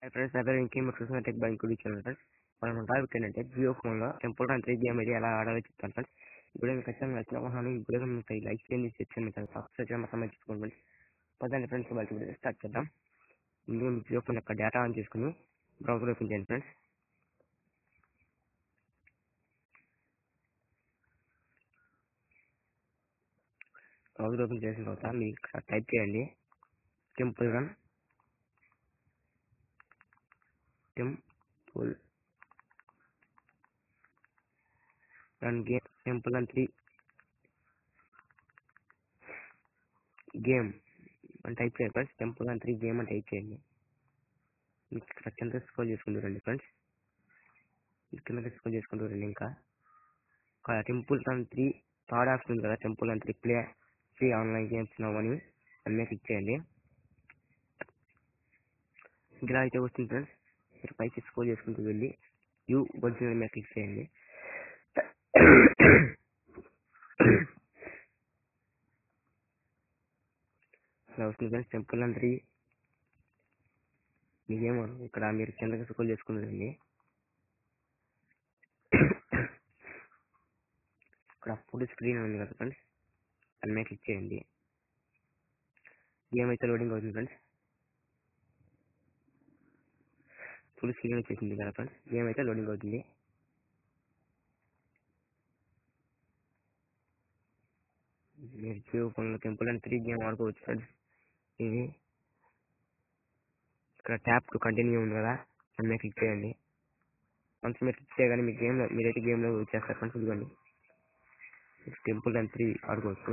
friends నా పేరు ఇంకేం చూసిన టెక్ బ్యాంక్ గురించి ఫ్రెండ్స్ మనం టాపిక్ ఏంటంటే జియో ఫోన్లో టెంపుల్ రన్ త్రీ గేమ్ అయితే ఎలా ఆడాలో చెప్తాను ఫ్రెండ్స్ ఇప్పుడు మీకు ఖచ్చితంగా నచ్చిన ఉన్నాను ఇప్పుడు మీకు లైక్ చేయండి సెక్షన్ సబ్స్క్రైబ్ చేయడం మొత్తం మర్చిపోండి పదండి ఫ్రెండ్స్ వాళ్ళకి ఇప్పుడు స్టార్ట్ చేద్దాం ముందుగా మీ జియో ఫోన్ యొక్క డేటా ఆన్ చేసుకుని బ్రౌజర్ ఓపెన్ చేయండి ఫ్రెండ్స్ బ్రౌజర్ ఓపెన్ చేసిన తర్వాత మీరు ఇక్కడ టైప్ చేయండి temple run temple run game temple run three game అని టైప్ చేయండి friends temple run three game అని టైప్ చేయండి మీకు ఇక్కడ కింద స్క్రోల్ చేసుకుంటూ రండి ఫ్రెండ్స్ కింద స్క్రోల్ చేసుకుంటూ రండి ఇంకా temple run three third option ఉంది కదా temple run three play free online games నవ్వు అని అన్నీ క్లిక్ చేయండి ఇలా అయితే వస్తుంది ఫ్రెండ్స్ మీరు పైకి స్కోర్ చేసుకుంటూ వెళ్ళి యూ ఒరిజినల్ మీద క్లిక్ చేయండి ఇలా వస్తుంది ఫ్రెండ్స్ టెంపుల్ రన్ త్రీ మీకేమో ఇక్కడ మీరు కిందకి స్కోర్ చేసుకుంటుందండి ఇక్కడ ఫుల్ స్క్రీన్ ఉంది కదా ఫ్రెండ్స్ దాని మీద క్లిక్ చేయండి గేమ్ అయితే లోడింగ్ అవుతుంది ఫ్రెండ్స్ ఫుల్ స్క్రీన్ వచ్చేసింది కదా ఫ్రెండ్స్ గేమ్ అయితే లోడింగ్ అవుతుంది మీరు జియో ఫోన్లో టెంపుల్ అండ్ త్రీ గేమ్ ఆడుకోవచ్చు ఫ్రెండ్స్ ఇది ఇక్కడ ట్యాప్ టు కంటిన్యూ ఉంది కదా దాని మీద క్లిక్ చేయండి వన్స్ మీరు క్లిక్ చేయగానే మీ గేమ్లో మీరైతే గేమ్లో వచ్చేస్తారు ఫ్రెండ్స్ ఇదిగోండి టెంపుల్ అండ్ త్రీ ఆడుకోవచ్చు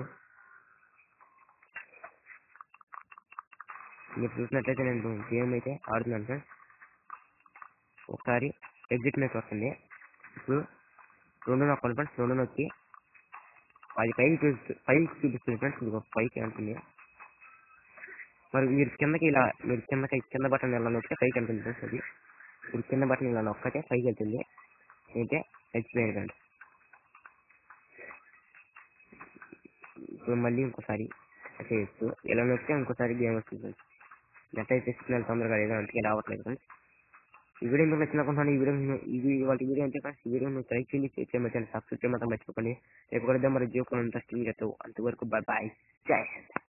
మీరు చూసినట్లయితే నేను గేమ్ అయితే ఆడుతున్నాను ఫ్రెండ్స్ ఒకసారి ఎగ్జిట్ మీద వస్తుంది ఇప్పుడు రెండు నొక్కండి ఫ్రెండ్స్ రెండు నొక్కి అది పైకి చూపిస్తుంది పైకి చూపిస్తుంది ఫ్రెండ్స్ ఇది పైకి అంటుంది మరి మీరు కిందకి ఇలా మీరు కిందకి కింద బటన్ ఇలా నొక్కితే పైకి వెళ్తుంది ఫ్రెండ్స్ అది ఇప్పుడు కింద బటన్ ఇలా నొక్కతే పైకి వెళ్తుంది అయితే ఎక్స్ప్లెయిన్ ఫ్రెండ్స్ ఇప్పుడు మళ్ళీ ఇంకోసారి చేయొచ్చు ఇలా నొక్కితే ఇంకోసారి గేమ్ వస్తుంది ఫ్రెండ్స్ నెట్ అయితే సిగ్నల్ తొందరగా లేదు అందుకే రావట్లేదు ఫ్రెండ్స్ ఈ వీడియో మీకు నచ్చినకుంటున్నాను ఈ వీడియో ఇది వాళ్ళ వీడియో అంటే ఫ్రెండ్స్ ఈ వీడియో మీకు లైక్ చేయండి షేర్ చేయమని సబ్స్క్రైబ్ చేయమని మర్చిపోకండి రేపు కూడా మరి జియో ఫోన్ ఇంట్రెస్టింగ్ చేస్తావు అంతవరకు బాయ్ బాయ్ జై హింద్